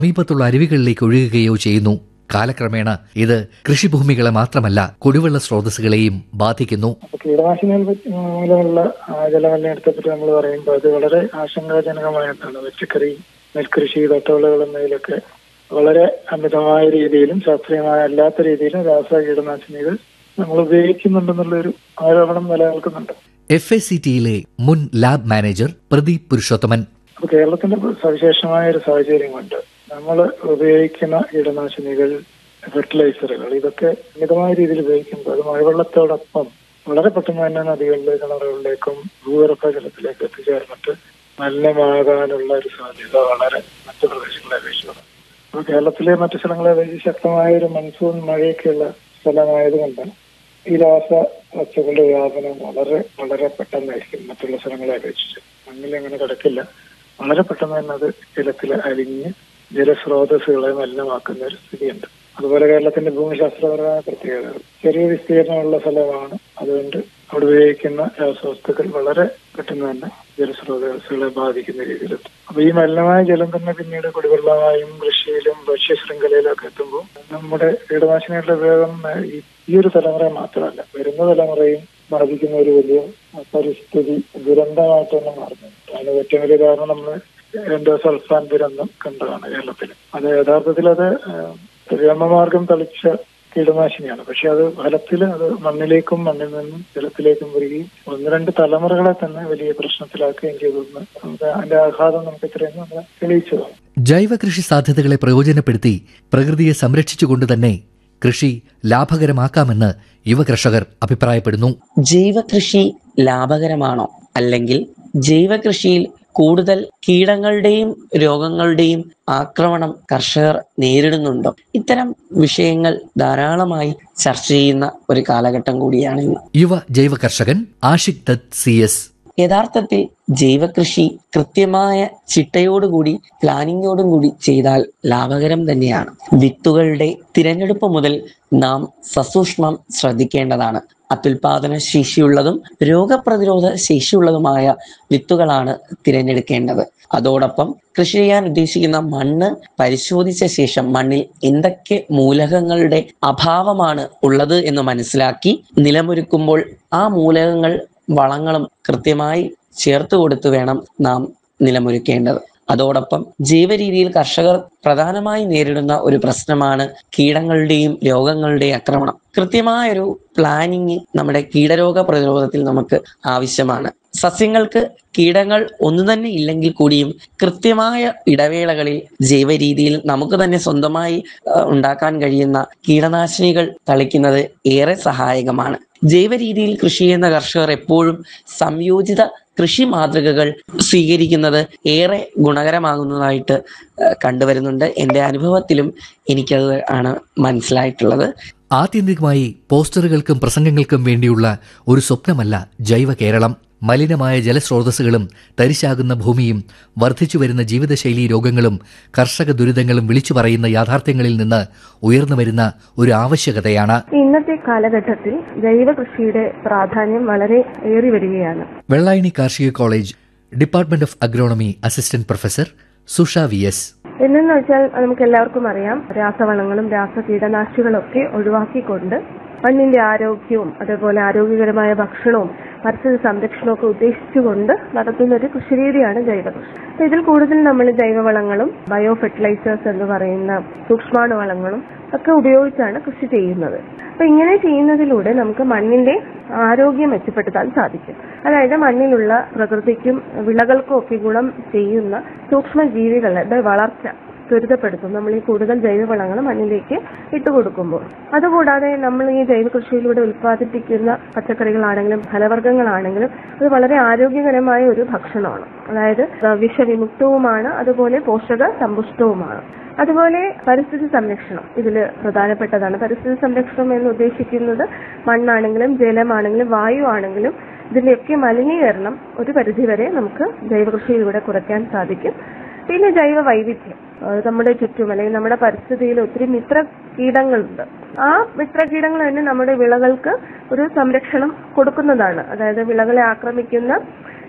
സമീപത്തുള്ള അരുവികളിലേക്ക് ഒഴുകുകയോ ചെയ്യുന്നു കാലക്രമേണ ഇത് കൃഷിഭൂമികളെ മാത്രമല്ല കുടിവെള്ള സ്രോതസ്സുകളെയും ബാധിക്കുന്നു അപ്പൊ കീടനാശിനികൾ പറ്റി- മൂലമുള്ള ആ, ജലമലിനീകരണത്തെ പറ്റി നമ്മൾ പറയുമ്പോൾ അത് വളരെ ആശങ്കാജനകമായിട്ടാണ് പച്ചക്കറി നെൽകൃഷി തട്ടവിളകൾ എന്നതിലൊക്കെ വളരെ അമിതമായ രീതിയിലും ശാസ്ത്രീയമായ അല്ലാത്ത രീതിയിലും രാസ കീടനാശിനികൾ നമ്മൾ ഉപയോഗിക്കുന്നുണ്ടെന്നുള്ളൊരു ആരോപണം നിലനിൽക്കുന്നുണ്ട് എഫ് എ സി ടിയിലെ മുൻ ലാബ് മാനേജർ പ്രദീപ് പുരുഷോത്തമൻ അപ്പൊ കേരളത്തിന്റെ സവിശേഷമായ ഒരു സാഹചര്യം കൊണ്ട് നമ്മൾ ഉപയോഗിക്കുന്ന കീടനാശിനികൾ ഫെർട്ടിലൈസറുകൾ ഇതൊക്കെ മിതമായ രീതിയിൽ ഉപയോഗിക്കുമ്പോൾ അത് മഴവെള്ളത്തോടൊപ്പം വളരെ പെട്ടെന്ന് തന്നെ നദികളിലെ കിണറുകളിലേക്കും ഭൂഗർഭ ജലത്തിലേക്ക് എത്തിച്ചേർന്നിട്ട് മലിനമാകാനുള്ള ഒരു സാധ്യത വളരെ മറ്റു പ്രദേശങ്ങളെ അപേക്ഷിക്കുന്നു അപ്പൊ കേരളത്തിലെ മറ്റു സ്ഥലങ്ങളെ അപേക്ഷിച്ച് ശക്തമായ ഒരു മൺസൂൺ മഴയൊക്കെയുള്ള സ്ഥലമായതുകൊണ്ട് ഈ രാസ വസ്തുക്കളുടെ വ്യാപനം വളരെ വളരെ പെട്ടെന്നായിരിക്കും മറ്റുള്ള സ്ഥലങ്ങളെ അപേക്ഷിച്ച് മണ്ണിൽ അങ്ങനെ കിടക്കില്ല വളരെ പെട്ടെന്ന് തന്നെ അത് ജലത്തിൽ അലിഞ്ഞ് ജലസ്രോതസ്സുകളെ മലിനമാക്കുന്ന ഒരു സ്ഥിതിയുണ്ട് അതുപോലെ കേരളത്തിന്റെ ഭൂമിശാസ്ത്രപരമായ പ്രത്യേകതകൾ ചെറിയ വിസ്തീർണമുള്ള സ്ഥലമാണ് അതുകൊണ്ട് അവിടെ ഉപയോഗിക്കുന്ന രാസവസ്തുക്കൾ വളരെ പെട്ടെന്ന് തന്നെ ജലസ്രോതസ്സുകളെ ബാധിക്കുന്ന രീതിയിലെത്തും അപ്പൊ ഈ മലിനമായ ജലം തന്നെ പിന്നീട് കുടിവെള്ളമായും കൃഷിയിലും ഭക്ഷ്യശൃംഖലയിലും ഒക്കെ എത്തുമ്പോൾ നമ്മുടെ കീടനാശിനികളുടെ ഉപയോഗം ഏഹ്, ഈ- ഈ ഒരു തലമുറയെ മാത്രമല്ല വരുന്ന തലമുറയും ബാധിക്കുന്ന ഒരു വലിയ പരിസ്ഥിതി ദുരന്തമായിട്ട് തന്നെ മാറുന്നുണ്ട് അതിന് ഏറ്റവും വലിയ കാരണം നമ്മൾ എൻഡോസൾഫാൻ ദുരന്തം കണ്ടതാണ് കേരളത്തിൽ അത് യഥാർത്ഥത്തിൽ അത് ഏഹ്, വ്യോമമാർഗം തളിച്ച കീടനാശിനിയാണ് പക്ഷെ അത് ഫലത്തിൽ അത് മണ്ണിലേക്കും മണ്ണിൽ നിന്നും ജലത്തിലേക്കും വരികയും ഒന്ന് രണ്ട് തലമുറകളെ തന്നെ വലിയ പ്രശ്നത്തിലാക്കുകയും ചെയ്തെന്ന് നമുക്ക് അതിന്റെ ആഘാതം നമുക്ക് ഇത്രയും നമ്മളെ തെളിയിച്ചതാണ് ജൈവ കൃഷി സാധ്യതകളെ പ്രയോജനപ്പെടുത്തി പ്രകൃതിയെ സംരക്ഷിച്ചുകൊണ്ട് തന്നെ കൃഷി ലാഭകരമാക്കാമെന്ന് യുവ കർഷകർ അഭിപ്രായപ്പെടുന്നു ജൈവ കൃഷി ലാഭകരമാണോ അല്ലെങ്കിൽ ജൈവ കൃഷിയിൽ കൂടുതൽ കീടങ്ങളുടെയും രോഗങ്ങളുടെയും ആക്രമണം കർഷകർ നേരിടുന്നുണ്ടോ ഇത്തരം വിഷയങ്ങൾ ധാരാളമായി ചർച്ച ചെയ്യുന്ന ഒരു കാലഘട്ടം കൂടിയാണ് ഇന്ന് യുവ ജൈവ കർഷകൻ ആഷിഖ് ദത്ത് സി എസ് യഥാർത്ഥത്തിൽ ജൈവ കൃഷി കൃത്യമായ ചിട്ടയോടുകൂടി പ്ലാനിങ്ങോടും കൂടി ചെയ്താൽ ലാഭകരം തന്നെയാണ് വിത്തുകളുടെ തിരഞ്ഞെടുപ്പ് മുതൽ നാം സസൂക്ഷ്മം ശ്രദ്ധിക്കേണ്ടതാണ് അത്യുൽപാദന ശേഷിയുള്ളതും രോഗപ്രതിരോധ ശേഷിയുള്ളതുമായ വിത്തുകളാണ് തിരഞ്ഞെടുക്കേണ്ടത് അതോടൊപ്പം കൃഷി ചെയ്യാൻ ഉദ്ദേശിക്കുന്ന മണ്ണ് പരിശോധിച്ച ശേഷം മണ്ണിൽ എന്തൊക്കെ മൂലകങ്ങളുടെ അഭാവമാണ് ഉള്ളത് എന്ന് മനസ്സിലാക്കി നിലമൊരുക്കുമ്പോൾ ആ മൂലകങ്ങൾ വളങ്ങളും കൃത്യമായി ചേർത്ത് കൊടുത്ത് വേണം നാം നിലമൊരുക്കേണ്ടത് അതോടൊപ്പം ജൈവരീതിയിൽ കർഷകർ പ്രധാനമായി നേരിടുന്ന ഒരു പ്രശ്നമാണ് കീടങ്ങളുടെയും രോഗങ്ങളുടെയും ആക്രമണം കൃത്യമായൊരു പ്ലാനിങ് നമ്മുടെ കീടരോഗ പ്രതിരോധത്തിൽ നമുക്ക് ആവശ്യമാണ് സസ്യങ്ങൾക്ക് കീടങ്ങൾ ഒന്നു തന്നെ ഇല്ലെങ്കിൽ കൂടിയും കൃത്യമായ ഇടവേളകളിൽ ജൈവ രീതിയിൽ നമുക്ക് തന്നെ സ്വന്തമായി ആ, ഉണ്ടാക്കാൻ കഴിയുന്ന കീടനാശിനികൾ തളിക്കുന്നത് ഏറെ സഹായകമാണ് ജൈവ രീതിയിൽ കൃഷി ചെയ്യുന്ന കർഷകർ എപ്പോഴും സംയോജിത കൃഷി മാതൃകകൾ സ്വീകരിക്കുന്നത് ഏറെ ഗുണകരമാകുന്നതായിട്ട് ആ, കണ്ടുവരുന്നുണ്ട് എൻ്റെ അനുഭവത്തിലും എനിക്കത് ആണ് മനസ്സിലായിട്ടുള്ളത് ആത്യന്തികമായി പോസ്റ്ററുകൾക്കും പ്രസംഗങ്ങൾക്കും വേണ്ടിയുള്ള ഒരു സ്വപ്നമല്ല ജൈവ കേരളം മലിനമായ ജലസ്രോതസ്സുകളും തരിശാകുന്ന ഭൂമിയും വർദ്ധിച്ചുവരുന്ന ജീവിതശൈലീ രോഗങ്ങളും കർഷക ദുരിതങ്ങളും വിളിച്ചു പറയുന്ന യാഥാർത്ഥ്യങ്ങളിൽ നിന്ന് ഉയർന്നുവരുന്ന ഒരു ആവശ്യകതയാണ് ഇന്നത്തെ കാലഘട്ടത്തിൽ ജൈവ കൃഷിയുടെ പ്രാധാന്യം വളരെ ഏറി വരികയാണ് വെള്ളായണി കാർഷിക college department of agronomy assistant professor Susha V S എന്നു വെച്ചാൽ നമുക്ക് എല്ലാവർക്കും അറിയാം രാസവളങ്ങളും രാസ കീടനാശികളും ഒക്കെ ഒഴിവാക്കിക്കൊണ്ട് മണ്ണിന്റെ ആരോഗ്യവും അതേപോലെ ആരോഗ്യകരമായ ഭക്ഷണവും പരിസ്ഥിതി സംരക്ഷണവും ഒക്കെ ഉദ്ദേശിച്ചുകൊണ്ട് നടത്തുന്ന ഒരു കൃഷിരീതിയാണ് ജൈവ കൃഷി അപ്പൊ ഇതിൽ കൂടുതൽ നമ്മൾ ജൈവവളങ്ങളും ബയോ ഫെർട്ടിലൈസേഴ്സ് എന്ന് പറയുന്ന സൂക്ഷ്മാണുവളങ്ങളും ഒക്കെ ഉപയോഗിച്ചാണ് കൃഷി ചെയ്യുന്നത് അപ്പൊ ഇങ്ങനെ ചെയ്യുന്നതിലൂടെ നമുക്ക് മണ്ണിന്റെ ആരോഗ്യം മെച്ചപ്പെടുത്താൻ സാധിക്കും അതായത് മണ്ണിലുള്ള പ്രകൃതിക്കും വിളകൾക്കും ഒക്കെ ഗുണം ചെയ്യുന്ന സൂക്ഷ്മ ജീവികളുടെ വളർച്ച ത്വരിതപ്പെടുത്തും നമ്മൾ ഈ കൂടുതൽ ജൈവവളങ്ങൾ മണ്ണിലേക്ക് ഇട്ടുകൊടുക്കുമ്പോൾ അതുകൂടാതെ നമ്മൾ ഈ ജൈവ കൃഷിയിലൂടെ ഉൽപ്പാദിപ്പിക്കുന്ന പച്ചക്കറികളാണെങ്കിലും ഫലവർഗ്ഗങ്ങളാണെങ്കിലും അത് വളരെ ആരോഗ്യകരമായ ഒരു ഭക്ഷണമാണ് അതായത് വിഷവിമുക്തവുമാണ് അതുപോലെ പോഷക സമ്പുഷ്ടവുമാണ് അതുപോലെ പരിസ്ഥിതി സംരക്ഷണം ഇതിൽ പ്രധാനപ്പെട്ടതാണ് പരിസ്ഥിതി സംരക്ഷണം എന്ന് ഉദ്ദേശിക്കുന്നത് മണ്ണാണെങ്കിലും ജലമാണെങ്കിലും വായു ആണെങ്കിലും ഇതിന്റെയൊക്കെ മലിനീകരണം ഒരു പരിധിവരെ നമുക്ക് ജൈവകൃഷിയിലൂടെ കുറയ്ക്കാൻ സാധിക്കും പിന്നെ ജൈവ വൈവിധ്യം അത് നമ്മുടെ ചുറ്റും അല്ലെങ്കിൽ നമ്മുടെ പരിസ്ഥിതിയിൽ ഒത്തിരി മിത്ര കീടങ്ങളുണ്ട് ആ മിത്ര കീടങ്ങൾ തന്നെ നമ്മുടെ വിളകൾക്ക് ഒരു സംരക്ഷണം കൊടുക്കുന്നതാണ് അതായത് വിളകളെ ആക്രമിക്കുന്ന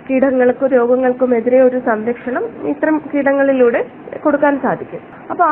കീടങ്ങൾക്കും രോഗങ്ങൾക്കും എതിരെ ഒരു സംരക്ഷണം ഇത്തരം കീടങ്ങളിലൂടെ കൊടുക്കാൻ സാധിക്കും അപ്പൊ